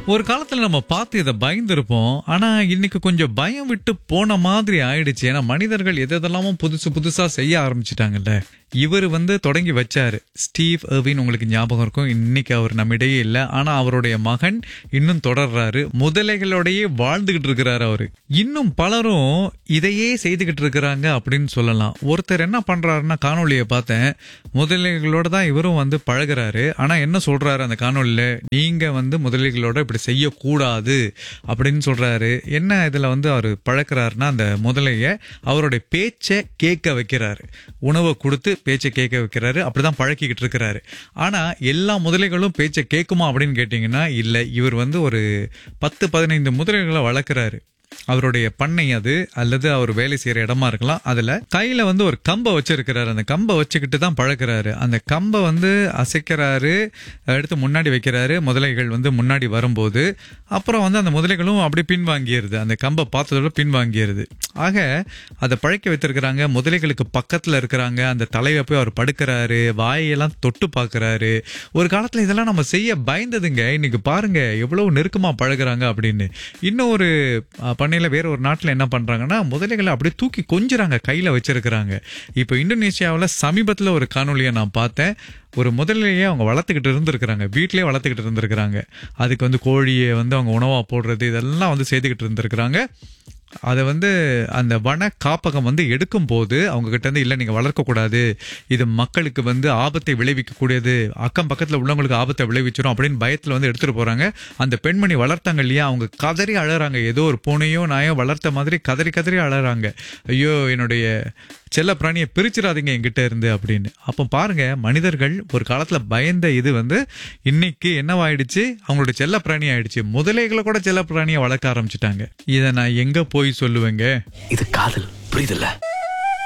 ஒரு காலத்துல நம்ம பார்த்து இதை பயந்துருப்போம் ஆனா இன்னைக்கு கொஞ்சம் பயம் விட்டு போன மாதிரி ஆயிடுச்சு ஏன்னா மனிதர்கள் எது எதெல்லாமோ புதுசு புதுசா செய்ய ஆரம்பிச்சிட்டாங்கல்ல இவர் வந்து தொடங்கி வச்சாரு ஸ்டீவ் எர்வின் உங்களுக்கு ஞாபகம் இருக்கும் இன்னைக்கு அவர் நம்மிடையே இல்லை ஆனா அவருடைய மகன் இன்னும் தொடர்றாரு முதலைகளோடயே வாழ்ந்துகிட்டு இருக்கிறாரு அவரு இன்னும் பலரும் இதையே செய்துகிட்டு இருக்கிறாங்க அப்படின்னு சொல்லலாம் ஒருத்தர் என்ன பண்றாருன்னா காணொளியை பார்த்தேன் முதலைகளோட தான் இவரும் வந்து பழகுறாரு ஆனா என்ன சொல்றாரு அந்த காணொளியில நீங்க வந்து முதலைகளோட இப்படி செய்யக்கூடாது அப்படின்னு சொல்றாரு என்ன இதுல வந்து அவர் பழக்கிறாருன்னா அந்த முதலைய அவருடைய பேச்சை கேட்க வைக்கிறாரு உணவை கொடுத்து பேச்சை கேட்க வைக்கிறாரு அப்படிதான் பழக்கிக்கிட்டு இருக்கிறாரு ஆனா எல்லா முதலைகளும் பேச்சை கேட்குமா அப்படின்னு கேட்டீங்கன்னா இல்ல இவர் வந்து ஒரு பத்து பதினைந்து முதலைகளை வளர்க்குறாரு அவருடைய பண்ணை அது அல்லது அவர் வேலை செய்யற இடமா இருக்கலாம் அதுல கையில வந்து ஒரு கம்பை வச்சிருக்கிறாரு அந்த கம்பை வச்சுக்கிட்டு தான் பழக்கிறாரு அந்த கம்பை வந்து அசைக்கிறாரு எடுத்து முன்னாடி வைக்கிறாரு முதலைகள் வந்து முன்னாடி வரும்போது அப்புறம் வந்து அந்த முதலைகளும் அப்படி பின்வாங்கிடுது அந்த கம்பை பார்த்ததோட பின்வாங்கிடுது ஆக அதை பழக்க வைத்திருக்கிறாங்க முதலைகளுக்கு பக்கத்துல இருக்கிறாங்க அந்த தலையை போய் அவர் படுக்கிறாரு வாயெல்லாம் தொட்டு பார்க்கறாரு ஒரு காலத்துல இதெல்லாம் நம்ம செய்ய பயந்ததுங்க இன்னைக்கு பாருங்க எவ்வளவு நெருக்கமா பழகுறாங்க அப்படின்னு இன்னும் ஒரு அஹ், பண்ணையில வேற ஒரு நாட்டுல என்ன பண்றாங்கன்னா முதலைகளை அப்படியே தூக்கி கொஞ்சுறாங்க கையில வச்சிருக்கிறாங்க இப்போ இந்தோனேஷியாவில் சமீபத்துல ஒரு காணொலியை நான் பார்த்தேன் ஒரு முதலையே அவங்க வளர்த்துக்கிட்டு இருந்திருக்கிறாங்க வீட்டிலேயே வளர்த்துக்கிட்டு இருந்திருக்கிறாங்க அதுக்கு வந்து கோழியை வந்து அவங்க உணவா போடுறது இதெல்லாம் வந்து செய்துக்கிட்டு இருந்திருக்கிறாங்க அதை வந்து அந்த வன காப்பகம் வந்து எடுக்கும் போது அவங்க கிட்ட இருந்து இல்லை நீங்க வளர்க்கக்கூடாது இது மக்களுக்கு வந்து ஆபத்தை விளைவிக்கக்கூடியது அக்கம் பக்கத்துல உள்ளவங்களுக்கு ஆபத்தை விளைவிச்சிரும் அப்படின்னு பயத்துல வந்து எடுத்துட்டு போறாங்க அந்த பெண்மணி வளர்த்தாங்க இல்லையா அவங்க கதறி அழறாங்க ஏதோ ஒரு பூனையோ நாயோ வளர்த்த மாதிரி கதறி கதறி அழறாங்க ஐயோ என்னுடைய செல்ல பிராணியை பிரிச்சிடாதீங்க என்கிட்ட இருந்து அப்படின்னு அப்போ பாருங்க மனிதர்கள் ஒரு காலத்துல பயந்த இது வந்து இன்னைக்கு என்னவாயிடுச்சு அவங்களோட செல்ல பிராணி ஆயிடுச்சு முதலைகளை கூட செல்ல பிராணியை வளர்க்க ஆரம்பிச்சிட்டாங்க இதை நான் எங்க போய் சொல்லுவேங்க இது காதல் புரியுதுல்ல